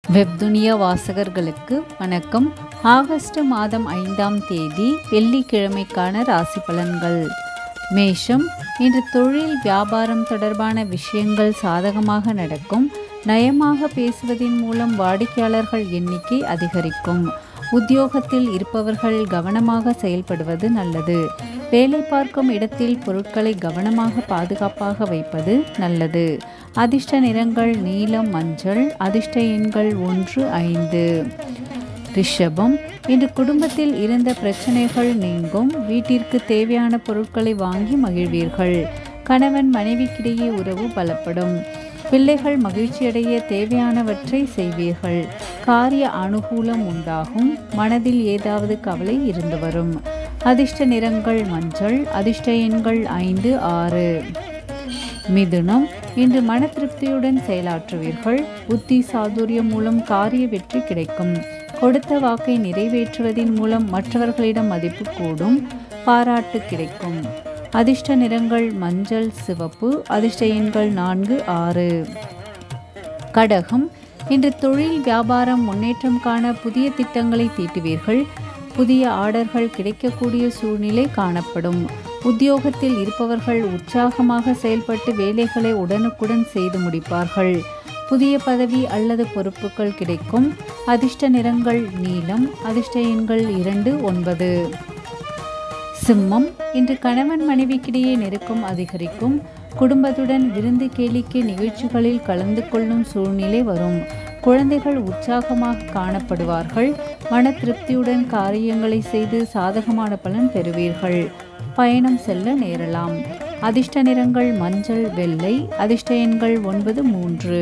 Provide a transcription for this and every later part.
வெப்துனியா வாசகர்களுக்கு வணக்கம் ஆகஸ்ட் மாதம் ஐந்தாம் தேதி வெள்ளிக்கிழமைக்கான ராசி பலன்கள் மேஷம் இன்று தொழில் வியாபாரம் தொடர்பான விஷயங்கள் சாதகமாக நடக்கும் நயமாக பேசுவதின் மூலம் வாடிக்கையாளர்கள் எண்ணிக்கை அதிகரிக்கும் உத்தியோகத்தில் இருப்பவர்கள் கவனமாக செயல்படுவது நல்லது வேலை பார்க்கும் இடத்தில் பொருட்களை கவனமாக பாதுகாப்பாக வைப்பது நல்லது அதிர்ஷ்ட நிறங்கள் நீலம் மஞ்சள் அதிர்ஷ்ட எண்கள் ஒன்று ஐந்து ரிஷபம் இன்று குடும்பத்தில் இருந்த பிரச்சனைகள் நீங்கும் வீட்டிற்கு தேவையான பொருட்களை வாங்கி மகிழ்வீர்கள் கணவன் மனைவிக்கிடையே உறவு பலப்படும் பிள்ளைகள் மகிழ்ச்சியடைய தேவையானவற்றை செய்வீர்கள் காரிய அனுகூலம் உண்டாகும் மனதில் ஏதாவது கவலை இருந்து வரும் அதிர்ஷ்ட நிறங்கள் மஞ்சள் அதிர்ஷ்ட எண்கள் ஐந்து ஆறு மிதுனம் இன்று மன திருப்தியுடன் செயலாற்றுவீர்கள் புத்தி சாதுரியம் மூலம் காரிய வெற்றி கிடைக்கும் கொடுத்த வாக்கை நிறைவேற்றுவதன் மூலம் மற்றவர்களிடம் மதிப்பு கூடும் பாராட்டு கிடைக்கும் அதிர்ஷ்ட நிறங்கள் மஞ்சள் சிவப்பு அதிர்ஷ்ட எண்கள் நான்கு ஆறு கடகம் இன்று தொழில் வியாபாரம் முன்னேற்றம் காண புதிய திட்டங்களை தீட்டுவீர்கள் புதிய ஆர்டர்கள் கிடைக்கக்கூடிய சூழ்நிலை காணப்படும் உத்தியோகத்தில் இருப்பவர்கள் உற்சாகமாக செயல்பட்டு வேலைகளை உடனுக்குடன் செய்து முடிப்பார்கள் புதிய பதவி அல்லது பொறுப்புகள் கிடைக்கும் அதிர்ஷ்ட நிறங்கள் நீலம் அதிர்ஷ்ட எண்கள் இரண்டு ஒன்பது சிம்மம் இன்று கணவன் மனைவிக்கிடையே நெருக்கம் அதிகரிக்கும் குடும்பத்துடன் விருந்து கேளிக்கை நிகழ்ச்சிகளில் கலந்து கொள்ளும் சூழ்நிலை வரும் குழந்தைகள் உற்சாகமாக காணப்படுவார்கள் மன திருப்தியுடன் காரியங்களை செய்து சாதகமான பலன் பெறுவீர்கள் பயணம் செல்ல நேரலாம் அதிர்ஷ்ட நிறங்கள் மஞ்சள் வெள்ளை அதிர்ஷ்ட எண்கள் ஒன்பது மூன்று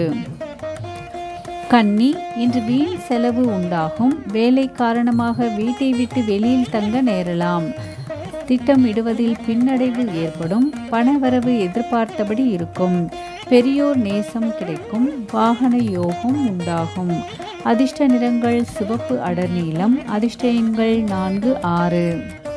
கன்னி இன்று வீண் செலவு உண்டாகும் வேலை காரணமாக வீட்டை விட்டு வெளியில் தங்க நேரலாம் திட்டமிடுவதில் பின்னடைவு ஏற்படும் பணவரவு எதிர்பார்த்தபடி இருக்கும் பெரியோர் நேசம் கிடைக்கும் வாகன யோகம் உண்டாகும் அதிர்ஷ்ட நிறங்கள் சிவப்பு அடர்நீலம் அதிர்ஷ்ட எண்கள் நான்கு ஆறு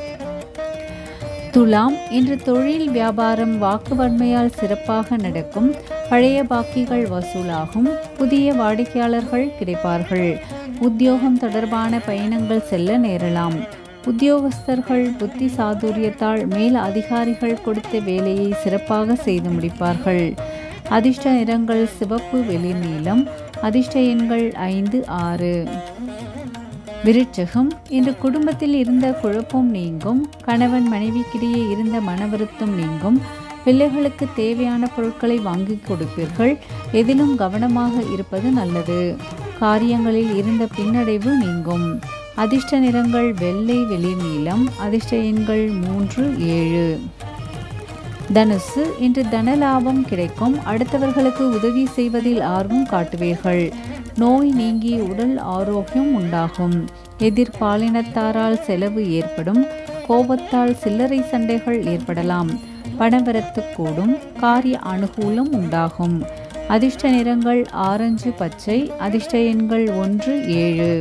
துலாம் இன்று தொழில் வியாபாரம் வாக்குவன்மையால் சிறப்பாக நடக்கும் பழைய பாக்கிகள் வசூலாகும் புதிய வாடிக்கையாளர்கள் கிடைப்பார்கள் உத்தியோகம் தொடர்பான பயணங்கள் செல்ல நேரலாம் உத்தியோகஸ்தர்கள் புத்தி சாதுரியத்தால் மேல் அதிகாரிகள் கொடுத்த வேலையை சிறப்பாக செய்து முடிப்பார்கள் அதிர்ஷ்ட நிறங்கள் சிவப்பு வெளிநீளம் அதிர்ஷ்ட எண்கள் ஐந்து ஆறு விருச்சகம் இன்று குடும்பத்தில் இருந்த குழப்பம் நீங்கும் கணவன் மனைவிக்கிடையே இருந்த மன வருத்தம் நீங்கும் பிள்ளைகளுக்கு தேவையான பொருட்களை வாங்கி கொடுப்பீர்கள் எதிலும் கவனமாக இருப்பது நல்லது காரியங்களில் இருந்த பின்னடைவு நீங்கும் அதிர்ஷ்ட நிறங்கள் வெள்ளை வெளிநீளம் அதிர்ஷ்ட எண்கள் மூன்று ஏழு தனுசு இன்று தனலாபம் கிடைக்கும் அடுத்தவர்களுக்கு உதவி செய்வதில் ஆர்வம் காட்டுவீர்கள் நோய் நீங்கி உடல் ஆரோக்கியம் உண்டாகும் எதிர்பாலினத்தாரால் செலவு ஏற்படும் கோபத்தால் சில்லறை சண்டைகள் ஏற்படலாம் பணவரத்து கூடும் காரிய அனுகூலம் உண்டாகும் அதிர்ஷ்ட நிறங்கள் ஆரஞ்சு பச்சை அதிர்ஷ்ட எண்கள் ஒன்று ஏழு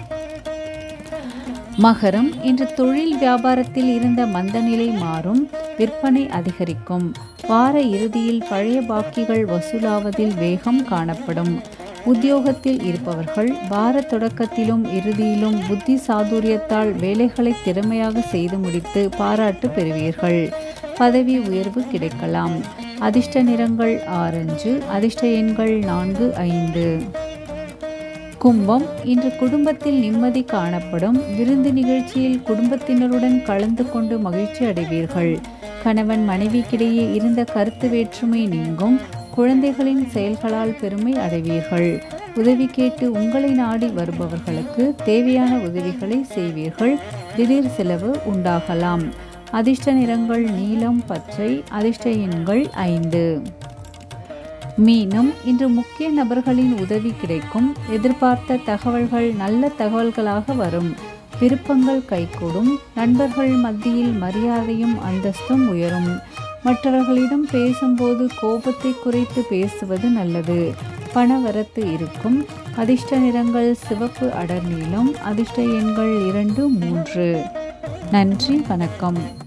மகரம் இன்று தொழில் வியாபாரத்தில் இருந்த மந்தநிலை மாறும் விற்பனை அதிகரிக்கும் வார இறுதியில் பழைய பாக்கிகள் வசூலாவதில் வேகம் காணப்படும் உத்தியோகத்தில் இருப்பவர்கள் வார தொடக்கத்திலும் இறுதியிலும் புத்தி சாதுரியத்தால் வேலைகளை திறமையாக செய்து முடித்து பாராட்டு பெறுவீர்கள் பதவி உயர்வு கிடைக்கலாம் அதிர்ஷ்ட நிறங்கள் ஆரஞ்சு அதிர்ஷ்ட எண்கள் நான்கு ஐந்து கும்பம் இன்று குடும்பத்தில் நிம்மதி காணப்படும் விருந்து நிகழ்ச்சியில் குடும்பத்தினருடன் கலந்து கொண்டு மகிழ்ச்சி அடைவீர்கள் கணவன் மனைவிக்கிடையே இருந்த கருத்து வேற்றுமை நீங்கும் குழந்தைகளின் செயல்களால் பெருமை அடைவீர்கள் உதவி கேட்டு உங்களை நாடி வருபவர்களுக்கு தேவையான உதவிகளை செய்வீர்கள் திடீர் செலவு உண்டாகலாம் அதிர்ஷ்ட நிறங்கள் நீலம் பச்சை அதிர்ஷ்ட எண்கள் ஐந்து மீனம் இன்று முக்கிய நபர்களின் உதவி கிடைக்கும் எதிர்பார்த்த தகவல்கள் நல்ல தகவல்களாக வரும் விருப்பங்கள் கைகூடும் நண்பர்கள் மத்தியில் மரியாதையும் அந்தஸ்தும் உயரும் மற்றவர்களிடம் பேசும்போது கோபத்தை குறைத்து பேசுவது நல்லது பணவரத்து இருக்கும் அதிர்ஷ்ட நிறங்கள் சிவப்பு அடர்நீளம் அதிர்ஷ்ட எண்கள் இரண்டு மூன்று நன்றி வணக்கம்